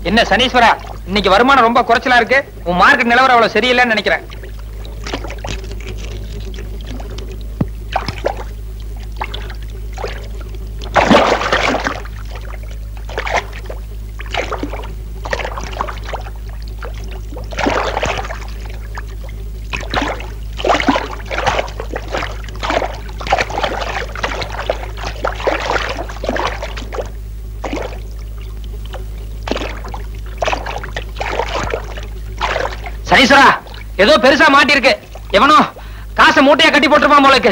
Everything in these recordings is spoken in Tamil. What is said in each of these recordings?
என்ன சனீஸ்வரா இன்னைக்கு வருமானம் ரொம்ப குறைச்சலா இருக்கு உன் மார்க்கெட் நிலவரம் அவ்வளவு சரியில்லைன்னு நினைக்கிறேன் சனீஸ்வரா ஏதோ பெருசா மாட்டிருக்கு எவனோ காசை மூட்டையா கட்டி போட்டிருப்பான் போலக்கு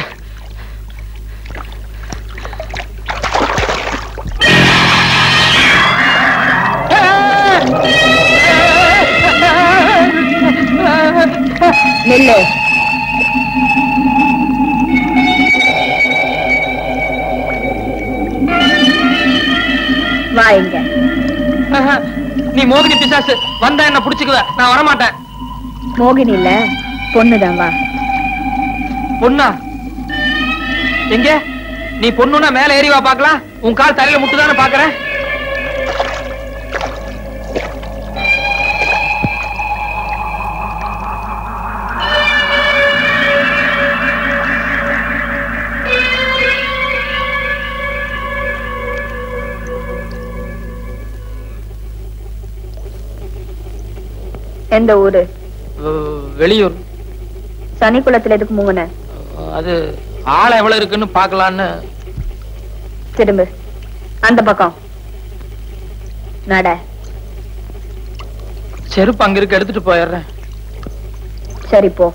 நெல்லு வா இங்க நீ மோகினி பிசாசு வந்தா என்ன புடிச்சுக்குவ நான் வரமாட்டேன் மோகினி இல்ல பொண்ணுதான் வா பொண்ணா எங்க நீ பொண்ணுன்னா மேல ஏறி வா பாக்கலாம் உன் கால் தலையில முட்டுதானே பாக்குறேன் எந்த ஊரு வெ- வெளியூர் சனிக்குளத்துல எதுக்கு மூங்குன அது ஆள் எவ்வளவு இருக்குன்னு பாக்கலான்னு திரும்பு அந்த பக்கம் நட செருப்பு அங்க இருக்கு எடுத்துட்டு போயிடுறேன் சரி போ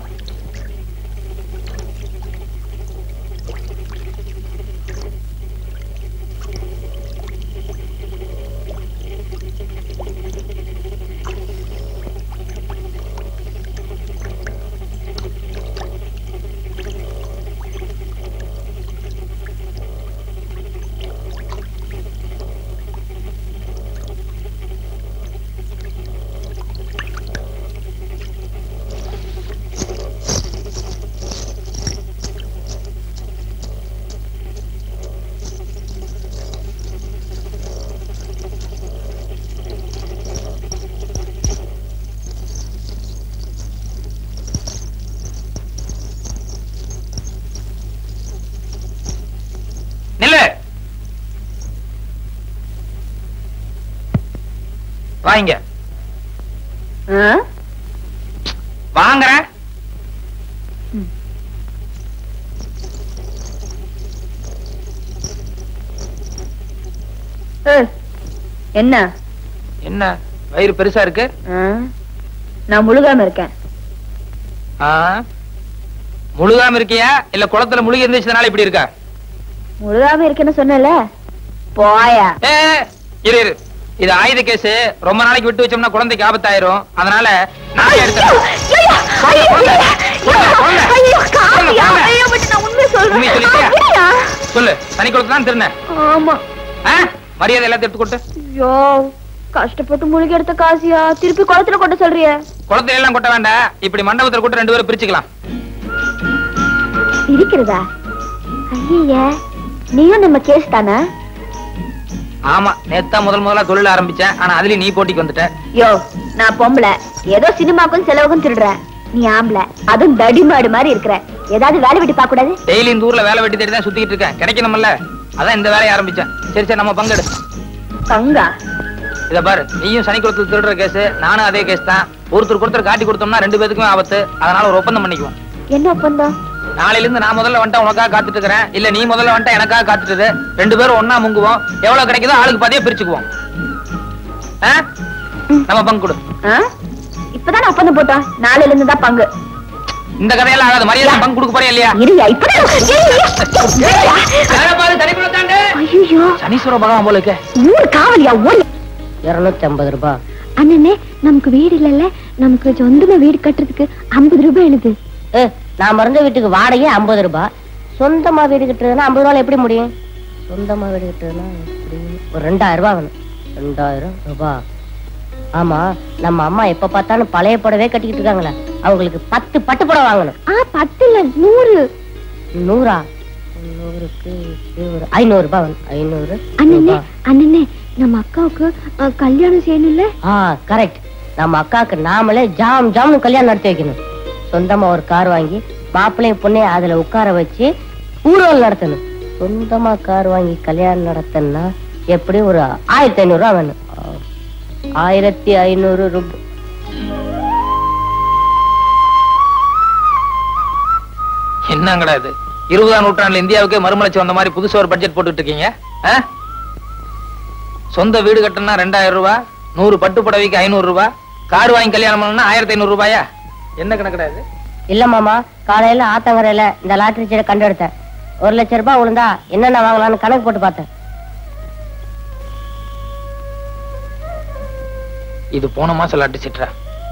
நில்லு வாங்க ஆ? வாங்குறேன் ஏய், என்ன என்ன வயிறு பெருசா இருக்கு ஆ? நான் முழுகாம இருக்கேன் ஆ? முழுகாம இருக்கியா இல்ல குளத்துல முழுகி இருந்துச்சதுனால இப்படி இருக்கா முழுகாம இருக்கேன்னு சொன்னல போயா ஏ இரு இரு இது ஆயுத கேஸ் ரொம்ப நாளைக்கு விட்டு வச்சோம்னா குழந்தைக்கு ஆபத்தாயிரும் அதனால நானே எடுத்துறேன் உண்மையை சொல்லிட்டியா? சொல்லு சனி குளத்துல தான் திருநேன் ஆமா மரியாதை எல்லாத்தையும் எடுத்து கொட்டு ஐயோ கஷ்டப்பட்டு முழுகி எடுத்த காசியா திருப்பி குளத்துல கொட்ட சொல்றிய குளத்துல எல்லாம் கொட்ட வேண்டாம் இப்படி மண்டபத்துல கொட்டு ரெண்டு பேரும் பிரிச்சுக்கலாம் இருக்கிறதா ஐய நீயும் நம்ம கேஸ் தானே ஆமா நேத்தா முதல் முதலா தொழில் ஆரம்பிச்சேன் ஆனா அதுலயும் நீ போட்டிக்கு வந்துட்ட யோ நான் பொம்பளை ஏதோ சினிமாக்கும் செலவுக்கும் திருடுறேன் நீ ஆம்பளை அதுவும் தடிமாடு மாதிரி இருக்கிற ஏதாவது வேலை விட்டு பார்க்க கூடாது டெய்லி இந்த ஊர்ல வேலை வெட்டி தேடி தான் சுத்திக்கிட்டு இருக்கேன் கிடைக்கணும்ல அதான் இந்த வேலையை ஆரம்பிச்சேன் சரி சரி நம்ம பங்கெடு பங்கா இத பாரு நீயும் சனிக்குளத்தில் திருடுற கேஸ் நானும் அதே கேஸ் தான் ஒருத்தருக்கு ஒருத்தர் காட்டி கொடுத்தோம்னா ரெண்டு பேத்துக்குமே ஆபத்து அதனால ஒரு ஒப்பந்தம் பண்ணிக்குவோம் என்ன ஒப்பந்தம் நாளையில இருந்து நான் முதல்ல வந்துட்டா உனக்காக காத்துட்டு இருக்கிறேன் இல்ல நீ முதல்ல வந்துட்டா எனக்காக காத்துட்டு இரு. ரெண்டு பேரும் ஒண்ணா முங்குவோம் எவ்வளவு கிடைக்குதோ ஆளுக்கு பாதியா பிரிச்சுக்குவோம் ஆ? நம்ம பங்கு கொடு ஆ? இப்பதான் நான் ஒப்பந்தம் போட்டோம் நாளையில இருந்து தான் பங்கு இந்த கதையெல்லாம் ஆகாது மரியாதை பங்கு கொடுக்க போறியா இல்லையா இருயா இப்பதான் வேலை பாரு, தனிக்குள்ள தாண்டு. ஐயோ சனீஸ்வர பகவான் போல இருக்க ஊர் காவலியா ஓடி இருநூத்தி ஐம்பது ரூபாய் அண்ணனே நமக்கு வீடு இல்லல்ல நமக்கு சொந்தமா வீடு கட்டுறதுக்கு ஐம்பது ரூபாய் எழுது ஏ நான் மறந்த வீட்டுக்கு வாடகை ஐம்பது ரூபாய் சொந்தமா வீடு கட்டுறதுன்னா ஐம்பது ரூபாய் எப்படி முடியும் சொந்தமா வீடு கட்டுறதுன்னா எப்படி? ஒரு ரெண்டாயிரம் ரூபாய் வேணும் ரெண்டாயிரம் ரூபாய் ஆமா நம்ம அம்மா எப்ப பார்த்தாலும் பழைய புடவே கட்டிக்கிட்டு இருக்காங்களே அவங்களுக்கு பத்து பட்டு புடவை வாங்கணும் ஆ பத்து இல்ல நூறு நூறா நூறுக்கு இது ஒரு ஐநூறு ரூபாய் வேணும் ஐநூறு அண்ணனே ரூபாய். அண்ணனே நம்ம அக்காவுக்கு அஹ், கல்யாணம் செய்யணும்ல ஆ கரெக்ட் நம்ம அக்காக்கு நாமளே ஜாம் ஜாம்னு கல்யாணம் நடத்தி வைக்கணும் சொந்தமா ஒரு கார் வாங்கி மாப்பிள்ளையும் பொண்ணையும் அதுல உட்கார வச்சு ஊர்வலம் நடத்தணும் சொந்தமா கார் வாங்கி கல்யாணம் நடத்தணும்னா எப்படி ஒரு ஆயிரத்தி ஐநூறு ரூபா வேணும் ஆ, ஆயிரத்தி ஐநூறு ரூபாய் என்னங்கடா இது இருபதாம் நூற்றாண்டுல இந்தியாவுக்கே மறுமலர்ச்சி வந்த மாதிரி புதுசா ஒரு பட்ஜெட் போட்டுட்டு இருக்கீங்க ஆ? சொந்த வீடு கட்டணும்னா ரெண்டாயிரம் ரூபாய் நூறு பட்டு புடவைக்கு ஐநூறு ரூபாய் கார் வாங்கி கல்யாணம் பண்ணணும்னா ஆயிரத்தி ஐநூறு ரூபாயா என்ன கணக்குடா இது இல்ல மாமா காலையில ஆத்தங்கரையில இந்த லாட்டரி சீரை கண்டு எடுத்தேன் ஒரு லட்சம் ரூபாய் விழுந்தா என்னென்ன வாங்கலாம்னு கணக்கு போட்டு பார்த்தேன் இது போன மாசம் லாட்டு சிட்ரா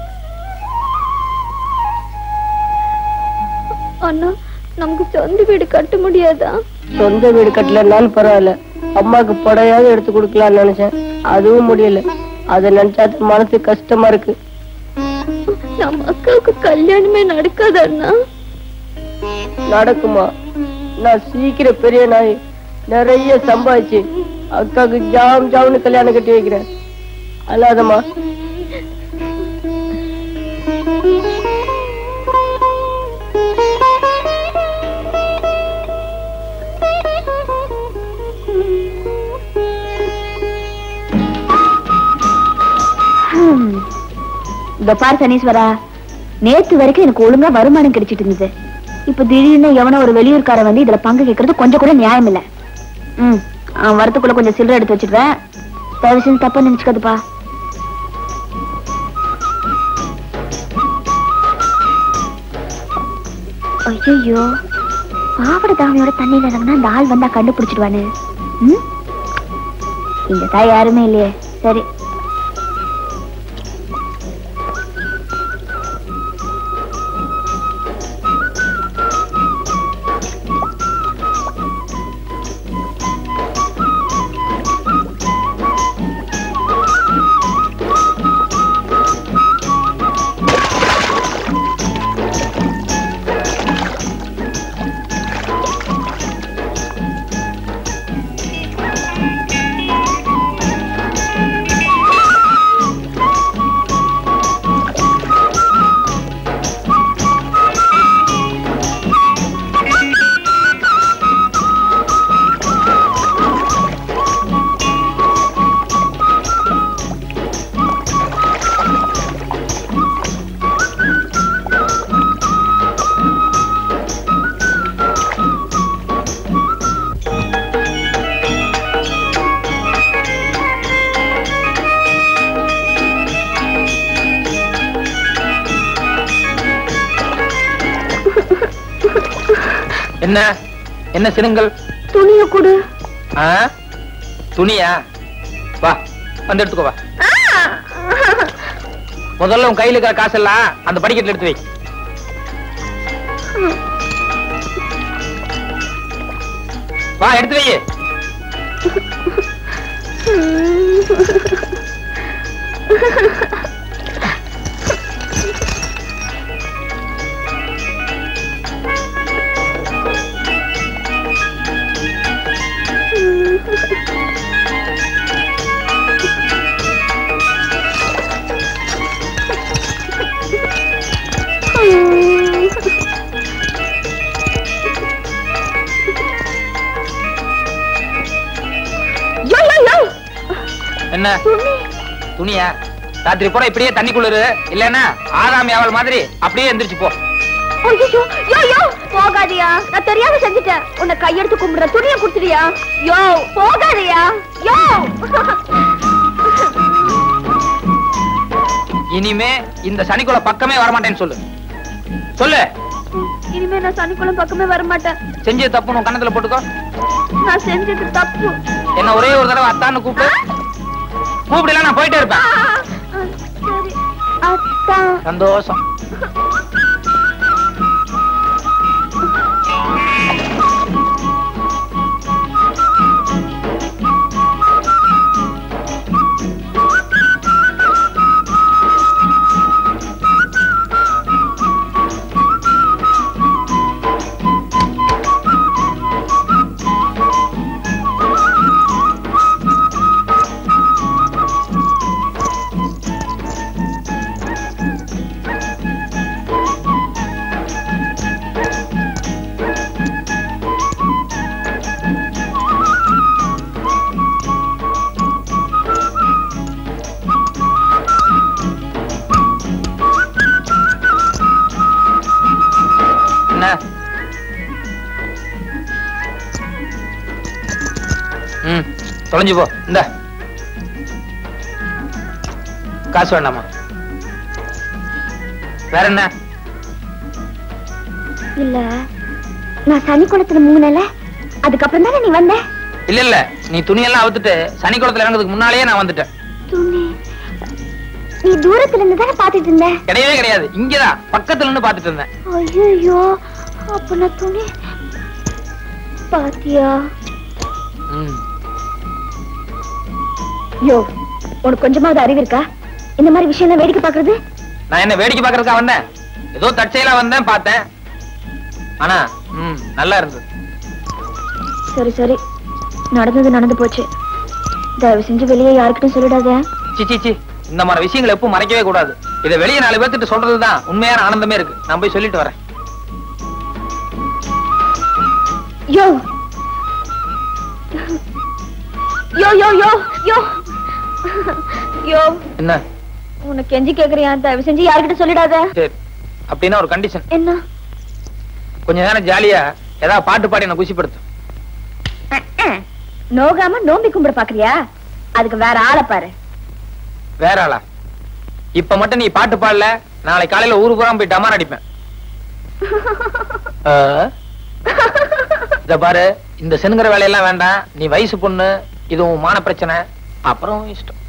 அண்ணா நமக்கு சொந்த வீடு கட்ட முடியாதா சொந்த வீடு கட்டலனாலும் பரவாயில்ல அம்மாக்கு புடையாவது எடுத்து கொடுக்கலாம்னு நினைச்சேன் அதுவும் முடியல அதை நினைச்சா தான் மனசு கஷ்டமா இருக்கு நம்ம அக்காவுக்கு கல்யாணமே நடக்காது அண்ணா நடக்குமா நான் சீக்கிரம் பெரிய நாய் நிறைய சம்பாதிச்சு அக்காவுக்கு ஜாம் ஜாம்னு கல்யாணம் கட்டி வைக்கிறேன் அல்லாதம்மா ஹம். இந்த பார் சனீஸ்வரா நேத்து வரைக்கும் எனக்கு ஒழுங்கா வருமானம் கிடைச்சிட்டு இருந்தது இப்ப திடீர்னு எவனோ ஒரு வெளியூர்காரன் வந்து இதுல பங்கு கேட்கறது கொஞ்சம் கூட நியாயம் இல்ல ம் அவன் வரத்துக்குள்ள கொஞ்சம் சில்லறை எடுத்து வச்சிடுவேன் தயவு செஞ்சு தப்பா நினைச்சுக்காதுப்பா ஐயோ பாவட தாவணியோட தண்ணியில இறங்கினா அந்த ஆள் வந்தா கண்டுபிடிச்சிடுவானு ம் இங்க தான் யாருமே இல்லையே சரி என்ன என்ன சினுங்கள் துணிய கொடு ஆ? துணியா வா வந்து எடுத்துக்கோ வா முதல்ல உன் கையில இருக்கிற காசெல்லாம் அந்த படிக்கட்டுல எடுத்து வை வா எடுத்து வை யோ, யோ, யோ. என்ன துணி துணியா ராத்திரி பூரா இப்படியே தண்ணி குளிரு இல்லன்னா ஆதாமி அவள் மாதிரி அப்படியே எந்திரிச்சு போ ஐயோ யோ யோ போகாதியா நான் தெரியாம செஞ்சுட்டேன் உன்னை கையெடுத்து கும்பிடுற துணியை கொடுத்துறியா யோ போகாதியா யோ இனிமே இந்த சனிக்குள்ள பக்கமே வரமாட்டேன்னு சொல்லு சொல்லு இனிமே நான் சனிக்குளம் பக்கமே வர மாட்டேன் செஞ்சது தப்புன்னு உன் கண்ணத்துல போட்டுக்கோ நான் செஞ்சது தப்பு என்ன ஒரே ஒரு தடவை அத்தான்னு கூப்பிடு கூப்பிடல நான் போயிட்டே ஆ, இருப்பேன் ஆ, சரி அத்தா சந்தோஷம் தொலைஞ்சு போ இந்த காசு வேண்டாமா வேற என்ன இல்ல நான் சனி குளத்துல மூங்கினல அதுக்கப்புறம் தானே நீ வந்த இல்ல இல்ல நீ துணியெல்லாம் அவுத்துட்டு சனி குளத்துல இறங்குறதுக்கு முன்னாலேயே நான் வந்துட்டேன் துணி நீ தூரத்துல இருந்து தானே பாத்துட்டு இருந்த கிடையவே கிடையாது இங்கதான் பக்கத்துல இருந்து பாத்துட்டு இருந்தேன் ஐயோ அப்ப நான் துணி பாத்தியா ம். யோ உனக்கு கொஞ்சமாவது அறிவு இருக்கா இந்த மாதிரி விஷயம் வேடிக்கை பாக்குறது நான் என்ன வேடிக்கை பாக்குறதுக்கா வந்தேன் ஏதோ தற்செயலா வந்தேன் பார்த்தேன் ஆனா ம் நல்லா இருந்தது சரி சரி நடந்தது நடந்து போச்சு தயவு செஞ்சு வெளியே யாருக்கிட்டும் சொல்லிடாத சி சி சி இந்த மாதிரி விஷயங்களை எப்பவும் மறைக்கவே கூடாது இதை வெளியே நாலு பேர்த்துட்டு சொல்றதுதான் உண்மையான ஆனந்தமே இருக்கு நான் போய் சொல்லிட்டு வரேன் யோ யோ யோ யோ யோ யோ என்ன உனக்கு கெஞ்சி கேக்குறியா தயவு செஞ்சு யாருக்கிட்ட சொல்லிடாத சரி அப்படின்னா ஒரு கண்டிஷன் என்ன கொஞ்ச நேரம் ஜாலியா ஏதாவது பாட்டு பாடி என்ன குஷிப்படுத்தும் அஹ், அஹ். நோகாம நோம்பி கும்பிட பாக்குறியா அதுக்கு வேற ஆளை பாரு வேற ஆளா இப்ப மட்டும் நீ பாட்டு பாடல நாளை காலையில ஊரு பூரா போய் டமார் அடிப்பேன் ஆ? இத பாரு இந்த செனுங்கிற வேலையெல்லாம் வேண்டாம் நீ வயசு பொண்ணு இது உன் மான பிரச்சனை அப்புறம் இஷ்டம்